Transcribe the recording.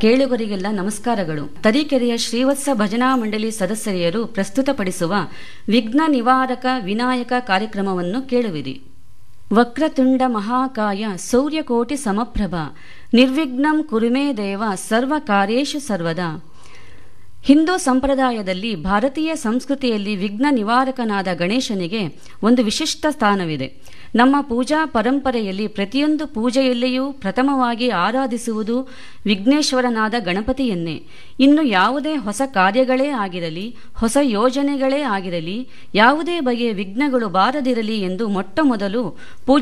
ಕೇಳುಗರಿಗೆಲ್ಲ ನಮಸ್ಕಾರಗಳು ತರೀಕೆರೆಯ ಶ್ರೀವತ್ಸ ಭಜನಾ ಮಂಡಳಿ ಸದಸ್ಯರಿಯರು ಪ್ರಸ್ತುತಪಡಿಸುವ ವಿಘ್ನ ನಿವಾರಕ ವಿನಾಯಕ ಕಾರ್ಯಕ್ರಮವನ್ನು ಕೇಳುವಿರಿ ವಕ್ರತುಂಡ ಮಹಾಕಾಯ ಸೌರ್ಯಕೋಟಿ ಸಮಪ್ರಭ ನಿರ್ವಿಘ್ನಂ ಕುರುಮೇ ದೇವ ಸರ್ವ ಕಾರ್ಯೇಷು ಸರ್ವದಾ ಹಿಂದೂ ಸಂಪ್ರದಾಯದಲ್ಲಿ ಭಾರತೀಯ ಸಂಸ್ಕೃತಿಯಲ್ಲಿ ವಿಘ್ನ ನಿವಾರಕನಾದ ಗಣೇಶನಿಗೆ ಒಂದು ವಿಶಿಷ್ಟ ಸ್ಥಾನವಿದೆ ನಮ್ಮ ಪೂಜಾ ಪರಂಪರೆಯಲ್ಲಿ ಪ್ರತಿಯೊಂದು ಪೂಜೆಯಲ್ಲಿಯೂ ಪ್ರಥಮವಾಗಿ ಆರಾಧಿಸುವುದು ವಿಘ್ನೇಶ್ವರನಾದ ಗಣಪತಿಯನ್ನೇ ಇನ್ನು ಯಾವುದೇ ಹೊಸ ಕಾರ್ಯಗಳೇ ಆಗಿರಲಿ ಹೊಸ ಯೋಜನೆಗಳೇ ಆಗಿರಲಿ ಯಾವುದೇ ಬಗೆಯ ವಿಘ್ನಗಳು ಬಾರದಿರಲಿ ಎಂದು ಮೊಟ್ಟ ಮೊದಲು